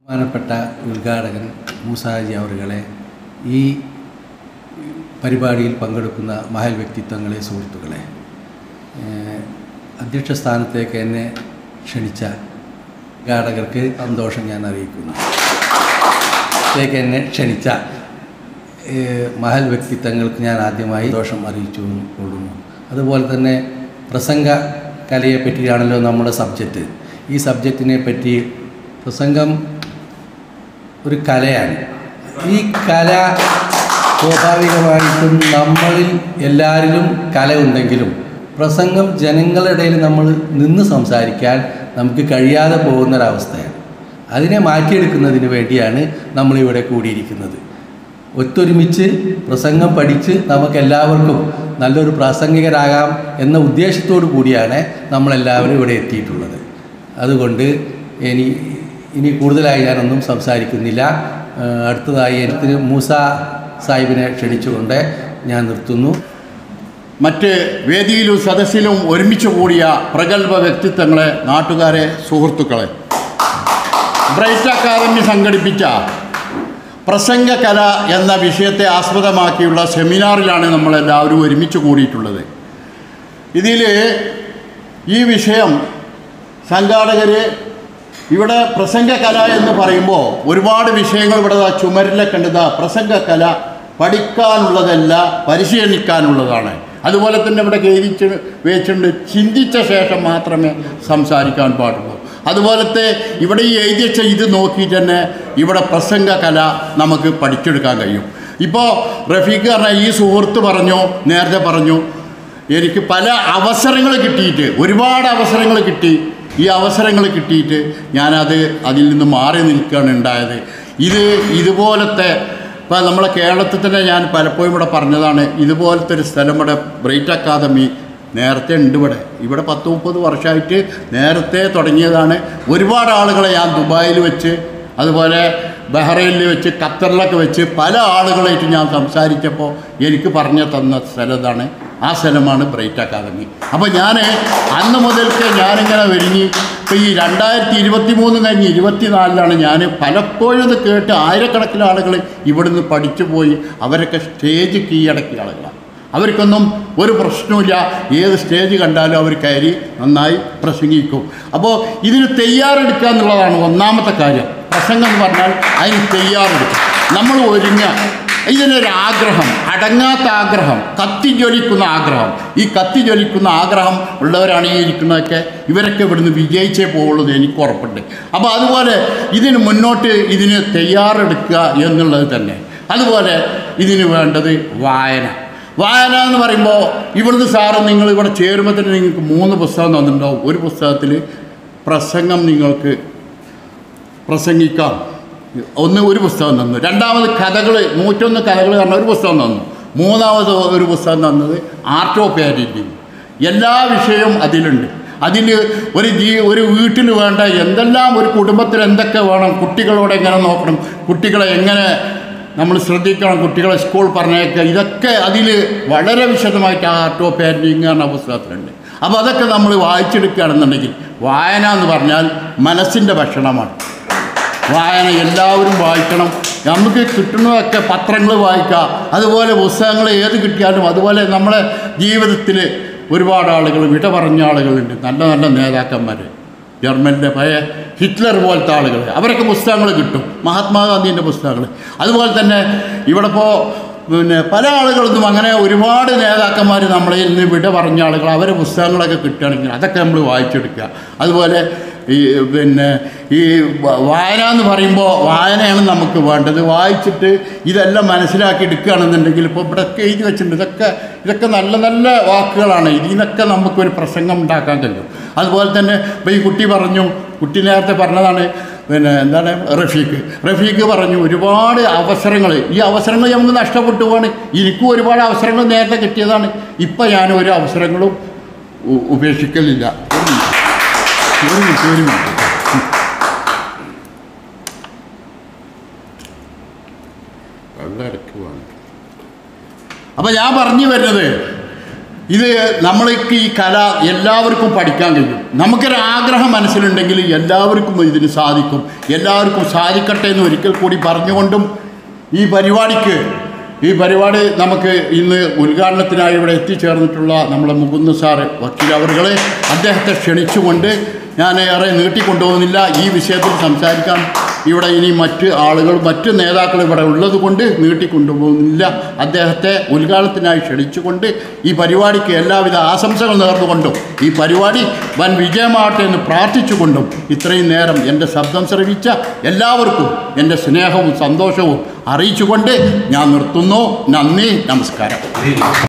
ബഹുമാനപ്പെട്ട ഉദ്ഘാടകൻ മൂസാജി അവറുകളെ ഈ പരിപാടിയിൽ പങ്കെടുക്കുന്ന മഹൽ വ്യക്തിത്വങ്ങളെ സുഹൃത്തുക്കളെ ഏഹ്, അധ്യക്ഷ സ്ഥാനത്തേക്ക് എന്നെ ക്ഷണിച്ച ഉദ്ഘാടകർക്ക് സന്തോഷം ഞാൻ അറിയിക്കുന്നു ത്തേക്ക് എന്നെ ക്ഷണിച്ച ഏഹ്, മഹൽ വ്യക്തിത്വങ്ങൾക്ക് ഞാൻ ആദ്യമായി ദോഷം അറിയിച്ചു കൊള്ളുന്നു അതുപോലെ തന്നെ പ്രസംഗ കലയെ പറ്റിയാണല്ലോ നമ്മുടെ സബ്ജക്റ്റ് ഈ സബ്ജക്റ്റിനെ പറ്റി പ്രസംഗം ഒരു കലയാണ് ഈ കല സ്വാഭാവികമായിട്ടും നമ്മളിൽ എല്ലാവരിലും കല ഉണ്ടെങ്കിലും പ്രസംഗം ജനങ്ങളുടെ ഇടയിൽ നമ്മൾ നിന്ന് സംസാരിക്കാൻ നമുക്ക് കഴിയാതെ പോകുന്നൊരവസ്ഥയാണ് അതിനെ മാറ്റിയെടുക്കുന്നതിന് വേണ്ടിയാണ് നമ്മളിവിടെ കൂടിയിരിക്കുന്നത് ഒത്തൊരുമിച്ച് പ്രസംഗം പഠിച്ച് നമുക്കെല്ലാവർക്കും നല്ലൊരു പ്രാസംഗികരാകാം എന്ന ഉദ്ദേശത്തോടു കൂടിയാണ് നമ്മളെല്ലാവരും ഇവിടെ എത്തിയിട്ടുള്ളത് അതുകൊണ്ട് ഇനി ഇനി കൂടുതലായി ഞാനൊന്നും സംസാരിക്കുന്നില്ല ആ, അടുത്തതായി എനിക്ക് മൂസ സാഹിബിനെ ക്ഷണിച്ചുകൊണ്ട് ഞാൻ നിർത്തുന്നു മറ്റ് വേദിയിലും സദസ്സിലും ഒരുമിച്ച് കൂടിയ പ്രഗത്ഭ വ്യക്തിത്വങ്ങളെ നാട്ടുകാരെ സുഹൃത്തുക്കളെ ബ്രൈറ്റ് അക്കാദമി സംഘടിപ്പിച്ച പ്രസംഗകല എന്ന വിഷയത്തെ ആസ്പദമാക്കിയുള്ള സെമിനാറിലാണ് നമ്മളെല്ലാവരും ഒരുമിച്ച് കൂടിയിട്ടുള്ളത് ഇതിൽ ഈ വിഷയം സംഘാടകർ ഇവിടെ പ്രസംഗകല എന്ന് പറയുമ്പോൾ ഒരുപാട് വിഷയങ്ങൾ ഇവിടെ ദാ ചുമരിലൊക്കെ ഉണ്ട് ദാ പ്രസംഗകല പഠിക്കാനുള്ളതല്ല പരിശീലിക്കാനുള്ളതാണ് അതുപോലെ തന്നെ ഇവിടെ എഴുതിച്ച് വെച്ചിട്ടുണ്ട് ചിന്തിച്ച ശേഷം മാത്രമേ സംസാരിക്കാൻ പാടുള്ളൂ അതുപോലത്തെ ഇവിടെ ഈ എഴുതി വെച്ച ഇത് നോക്കിയിട്ട് തന്നെ ഇവിടെ പ്രസംഗകല നമുക്ക് പഠിച്ചെടുക്കാൻ കഴിയും ഇപ്പോൾ റഫീഖ് പറഞ്ഞ ഈ സുഹൃത്ത് പറഞ്ഞു നേരത്തെ പറഞ്ഞു എനിക്ക് പല അവസരങ്ങൾ കിട്ടിയിട്ട് ഒരുപാട് അവസരങ്ങൾ കിട്ടി ഈ അവസരങ്ങൾ കിട്ടിയിട്ട് ഞാനത് അതിൽ നിന്ന് മാറി നിൽക്കുകയാണ് ഉണ്ടായത് ഇത് ഇതുപോലത്തെ ഇപ്പം നമ്മളെ കേരളത്തിൽ തന്നെ ഞാൻ പലപ്പോഴും ഇവിടെ പറഞ്ഞതാണ് ഇതുപോലത്തെ ഒരു സ്ഥലം ഇവിടെ ബ്രൈറ്റ് അക്കാദമി നേരത്തെ ഉണ്ട് ഇവിടെ ഇവിടെ പത്ത് മുപ്പത് വർഷമായിട്ട് നേരത്തെ തുടങ്ങിയതാണ് ഒരുപാട് ആളുകളെ ഞാൻ ദുബായിൽ വെച്ച് അതുപോലെ ബഹ്റൈനിൽ വെച്ച് ഖത്തറിലൊക്കെ വെച്ച് പല ആളുകളായിട്ട് ഞാൻ സംസാരിച്ചപ്പോൾ എനിക്ക് പറഞ്ഞു തന്ന സ്ഥലം ഇതാണ് ആ സ്ഥലമാണ് ബ്രൈറ്റ് അക്കാദമി അപ്പോൾ ഞാൻ അന്ന് മുതൽക്ക് ഞാനിങ്ങനെ ഒരുങ്ങി ഇപ്പോൾ ഈ രണ്ടായിരത്തി ഇരുപത്തി മൂന്ന് കഴിഞ്ഞ് ഇരുപത്തിനാലിലാണ് ഞാൻ പലപ്പോഴും ഇത് കേട്ട് ആയിരക്കണക്കിന് ആളുകൾ ഇവിടുന്ന് പഠിച്ചു പോയി അവരൊക്കെ സ്റ്റേജ് കീഴടക്കിയ ആളുകളാണ് അവർക്കൊന്നും ഒരു പ്രശ്നവുമില്ല ഏത് സ്റ്റേജ് കണ്ടാലും അവർ കയറി നന്നായി പ്രസംഗിക്കും അപ്പോൾ ഇതിന് തയ്യാറെടുക്കുക എന്നുള്ളതാണ് ഒന്നാമത്തെ കാര്യം പ്രസംഗം എന്ന് പറഞ്ഞാൽ അതിന് തയ്യാറെടുക്കും നമ്മൾ ഒരുങ്ങുക ഇതിനൊരു ആഗ്രഹം അടങ്ങാത്ത ആഗ്രഹം കത്തി ജ്വലിക്കുന്ന ആഗ്രഹം ഈ കത്തി ജ്വലിക്കുന്ന ആഗ്രഹം ഉള്ളവരാണ് ഈ ഇരിക്കുന്നതൊക്കെ ഇവരൊക്കെ ഇവിടുന്ന് വിജയിച്ചേ പോകുള്ളൂ എന്ന് എനിക്ക് ഉറപ്പുണ്ട് അപ്പോൾ അതുപോലെ ഇതിന് മുന്നോട്ട് ഇതിന് തയ്യാറെടുക്കുക എന്നുള്ളത് തന്നെ അതുപോലെ ഇതിന് വേണ്ടത് വായന വായന എന്ന് പറയുമ്പോൾ ഇവിടുന്ന് സാറ് നിങ്ങൾ ഇവിടെ ചേരുമ്പോൾ തന്നെ നിങ്ങൾക്ക് മൂന്ന് പുസ്തകം തന്നിട്ടുണ്ടാവും ഒരു പുസ്തകത്തിൽ പ്രസംഗം നിങ്ങൾക്ക് പ്രസംഗിക്കാം ഒന്ന് ഒരു പുസ്തകം തന്നു രണ്ടാമത് കഥകൾ നൂറ്റൊന്ന് കഥകൾ പറഞ്ഞ ഒരു പുസ്തകം തന്നു മൂന്നാമത് ഒരു പുസ്തകം തന്നത് ആർട്ട് ഓഫ് പാരൻറ്റിങ് എല്ലാ വിഷയവും അതിലുണ്ട് അതിൽ ഒരു ജീ ഒരു വീട്ടിൽ വേണ്ട എന്തെല്ലാം ഒരു കുടുംബത്തിൽ എന്തൊക്കെ വേണം കുട്ടികളോട് എങ്ങനെ നോക്കണം കുട്ടികളെ എങ്ങനെ നമ്മൾ ശ്രദ്ധിക്കണം കുട്ടികളെ സ്കൂൾ പറഞ്ഞേക്കുക ഇതൊക്കെ അതിൽ വളരെ വിശദമായിട്ട് ആ ആർട്ട് ഓഫ് പാരൻറ്റിങ് എന്ന പുസ്തകത്തിലുണ്ട് അപ്പോൾ അതൊക്കെ നമ്മൾ വായിച്ചെടുക്കുകയാണെന്നുണ്ടെങ്കിൽ വായന എന്ന് പറഞ്ഞാൽ മനസ്സിൻ്റെ ഭക്ഷണമാണ് വായന എല്ലാവരും വായിക്കണം നമുക്ക് കിട്ടുന്നതൊക്കെ പത്രങ്ങൾ വായിക്കുക അതുപോലെ പുസ്തകങ്ങൾ ഏത് കിട്ടിയാലും അതുപോലെ നമ്മളെ ജീവിതത്തിൽ ഒരുപാട് ആളുകൾ വിട പറഞ്ഞ ആളുകളുണ്ട് നല്ല നല്ല നേതാക്കന്മാർ ജർമ്മനിലെ പഴയ ഹിറ്റ്ലർ പോലത്തെ ആളുകൾ അവരൊക്കെ പുസ്തകങ്ങൾ കിട്ടും മഹാത്മാഗാന്ധിൻ്റെ പുസ്തകങ്ങൾ അതുപോലെ തന്നെ ഇവിടെ ഇപ്പോൾ പിന്നെ പല ആളുകളൊന്നും അങ്ങനെ ഒരുപാട് നേതാക്കന്മാർ നമ്മളെ ഇന്ന് വിട പറഞ്ഞ ആളുകൾ അവരെ പുസ്തകങ്ങളൊക്കെ കിട്ടുകയാണെങ്കിൽ അതൊക്കെ നമ്മൾ വായിച്ചെടുക്കുക അതുപോലെ ഈ പിന്നെ ഈ വ- വായന എന്ന് പറയുമ്പോൾ വായനയാണ് നമുക്ക് വേണ്ടത് വായിച്ചിട്ട് ഇതെല്ലാം മനസ്സിലാക്കി എടുക്കുകയാണെന്നുണ്ടെങ്കിൽ ഇപ്പോൾ ഇവിടെ ഒക്കെ എഴുതി വെച്ചിട്ടുണ്ട് ഇതൊക്കെ ഇതൊക്കെ നല്ല നല്ല വാക്കുകളാണ് ഇതിനൊക്കെ നമുക്കൊരു പ്രസംഗം ഉണ്ടാക്കാൻ കഴിയും അതുപോലെ തന്നെ ഇപ്പോൾ ഈ കുട്ടി പറഞ്ഞു കുട്ടി നേരത്തെ പറഞ്ഞതാണ് പിന്നെ എന്താണ് റഫീഖ് റഫീഖ് പറഞ്ഞു ഒരുപാട് അവസരങ്ങൾ ഈ അവസരങ്ങൾ നമുക്ക് നഷ്ടപ്പെട്ടു പോവാണ് എനിക്കും ഒരുപാട് അവസരങ്ങൾ നേരത്തെ കിട്ടിയതാണ് ഇപ്പം ഞാൻ ഒരു അവസരങ്ങളും ഉ- ഉപേക്ഷിക്കലില്ല ഒരു മിനിറ്റ് ഒരു മിനിറ്റ് വെള്ളം ഇടയ്ക്ക് വേണം അപ്പം ഞാൻ പറഞ്ഞു വരുന്നത് ഇത് നമ്മൾക്ക് ഈ കല എല്ലാവർക്കും പഠിക്കാൻ കഴിയും നമുക്കൊരു ആഗ്രഹം മനസ്സിലുണ്ടെങ്കിൽ എല്ലാവർക്കും ഇതിന് സാധിക്കും എല്ലാവർക്കും സാധിക്കട്ടെ എന്ന് ഒരിക്കൽ കൂടി പറഞ്ഞുകൊണ്ടും ഈ പരിപാടിക്ക് ഈ പരിപാടി നമുക്ക് ഇന്ന് ഉദ്ഘാടനത്തിനായി ഇവിടെ എത്തിച്ചേർന്നിട്ടുള്ള നമ്മുടെ മുകുന്ദ സാറ് വക്കീൽ അവറുകളെ അദ്ദേഹത്തെ ക്ഷണിച്ചുകൊണ്ട് ഞാൻ ഏറെ നീട്ടിക്കൊണ്ടുപോകുന്നില്ല ഈ വിഷയത്തിൽ സംസാരിക്കാൻ ഇവിടെ ഇനി മറ്റ് ആളുകൾ മറ്റ് നേതാക്കൾ ഇവിടെ ഉള്ളത് കൊണ്ട് നീട്ടിക്കൊണ്ടുപോകുന്നില്ല അദ്ദേഹത്തെ ഉദ്ഘാടനത്തിനായി ക്ഷണിച്ചുകൊണ്ട് ഈ പരിപാടിക്ക് എല്ലാവിധ ആശംസകൾ നേർന്നുകൊണ്ടും ഈ പരിപാടി വൻ വിജയമാകട്ടെ എന്ന് പ്രാർത്ഥിച്ചുകൊണ്ടും ഇത്രയും നേരം എൻ്റെ ശബ്ദം ശ്രവിച്ച എല്ലാവർക്കും എൻ്റെ സ്നേഹവും സന്തോഷവും അറിയിച്ചുകൊണ്ട് ഞാൻ നിർത്തുന്നു നന്ദി നമസ്കാരം